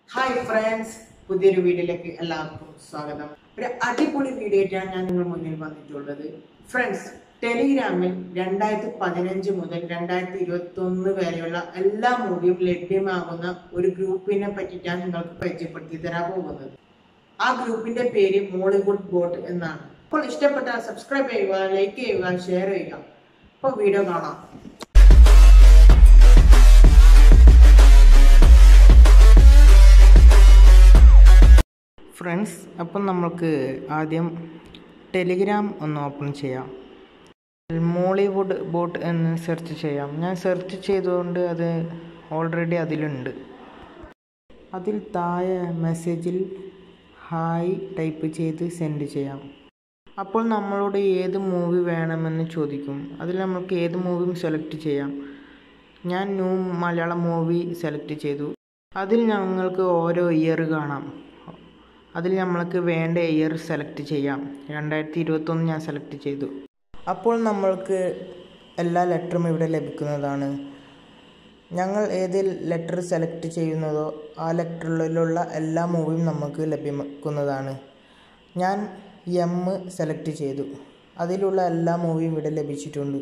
hi friends പുതിയൊരു വീഡിയോയിലേക്ക് എല്ലാവർക്കും സ്വാഗതം ഒരു അടിപൊളി വീഡിയോ ആയിട്ടാണ് ഞാൻ നിങ്ങൾ മുന്നിൽ വന്നിട്ടുള്ളത് ഫ്രണ്ട്സ് ടെലിഗ്രാമിൽ രണ്ടായിരത്തി പതിനഞ്ച് മുതൽ രണ്ടായിരത്തി ഇരുപത്തി ഒന്ന് വരെയുള്ള എല്ലാ മൂവിയും ലഭ്യമാകുന്ന ഒരു ഗ്രൂപ്പിനെ പറ്റിയിട്ടാണ് നിങ്ങൾക്ക് പരിചയപ്പെടുത്തി തരാൻ പോകുന്നത് ആ ഗ്രൂപ്പിന്റെ പേര് മോളിവുഡ് ബോട്ട് എന്നാണ് അപ്പോൾ ഇഷ്ടപ്പെട്ടാൽ സബ്സ്ക്രൈബ് ചെയ്യുക ലൈക്ക് ചെയ്യുക ഷെയർ ചെയ്യുക അപ്പോൾ വീഡിയോ കാണാം ഫ്രണ്ട്സ് അപ്പം നമുക്ക് ആദ്യം ടെലിഗ്രാം ഒന്ന് ഓപ്പൺ ചെയ്യാം മോളിവുഡ് ബോട്ട് എന്ന് സെർച്ച് ചെയ്യാം ഞാൻ സെർച്ച് ചെയ്തുകൊണ്ട് അത് ഓൾറെഡി അതിലുണ്ട് അതിൽ താഴെ മെസ്സേജിൽ ഹായ് ടൈപ്പ് ചെയ്ത് സെൻഡ് ചെയ്യാം അപ്പോൾ നമ്മളോട് ഏത് മൂവി വേണമെന്ന് ചോദിക്കും അതിൽ നമുക്ക് ഏത് മൂവിയും സെലക്ട് ചെയ്യാം ഞാൻ ന്യൂ മലയാളം മൂവി സെലക്ട് ചെയ്തു അതിൽ ഞങ്ങൾക്ക് ഓരോ ഇയർ കാണാം അതിൽ നമ്മൾക്ക് വേണ്ട ഇയർ സെലക്ട് ചെയ്യാം രണ്ടായിരത്തി ഇരുപത്തൊന്ന് ഞാൻ സെലക്ട് ചെയ്തു അപ്പോൾ നമ്മൾക്ക് എല്ലാ ലെറ്ററും ഇവിടെ ലഭിക്കുന്നതാണ് ഞങ്ങൾ ഏത് ലെറ്റർ സെലക്ട് ചെയ്യുന്നതോ ആ ലെറ്ററിലുള്ള എല്ലാ മൂവിയും നമുക്ക് ലഭ്യമാക്കുന്നതാണ് ഞാൻ എം സെലക്ട് ചെയ്തു അതിലുള്ള എല്ലാ മൂവിയും ഇവിടെ ലഭിച്ചിട്ടുണ്ട്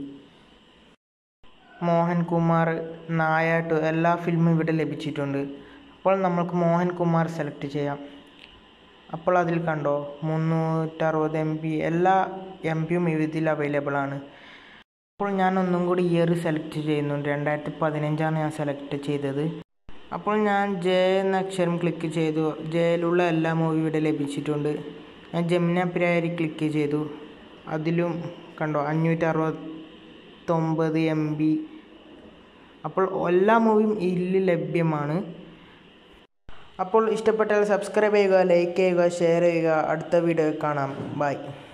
മോഹൻകുമാർ നായാട്ട് എല്ലാ ഫിലിമും ഇവിടെ ലഭിച്ചിട്ടുണ്ട് അപ്പോൾ നമുക്ക് മോഹൻകുമാർ സെലക്ട് ചെയ്യാം അപ്പോൾ അതിൽ കണ്ടോ മുന്നൂറ്ററുപത് എം ബി എല്ലാ എം പിയും ഇതിൽ അവൈലബിൾ ആണ് അപ്പോൾ ഞാൻ ഒന്നും കൂടി ഇയർ സെലക്ട് ചെയ്യുന്നുണ്ട് രണ്ടായിരത്തി പതിനഞ്ചാണ് ഞാൻ സെലക്ട് ചെയ്തത് അപ്പോൾ ഞാൻ ജെ എന്ന അക്ഷരം ക്ലിക്ക് ചെയ്തു ജയിലുള്ള എല്ലാ മൂവി ഇവിടെ ലഭിച്ചിട്ടുണ്ട് ഞാൻ ജമുന പിരാരി ക്ലിക്ക് ചെയ്തു അതിലും കണ്ടോ അഞ്ഞൂറ്റി അറുപത്തൊമ്പത് എം ബി അപ്പോൾ എല്ലാ മൂവിയും ഇതിൽ ലഭ്യമാണ് അപ്പോൾ ഇഷ്ടപ്പെട്ടാൽ സബ്സ്ക്രൈബ് ചെയ്യുക ലൈക്ക് ചെയ്യുക ഷെയർ ചെയ്യുക അടുത്ത വീഡിയോ കാണാം ബൈ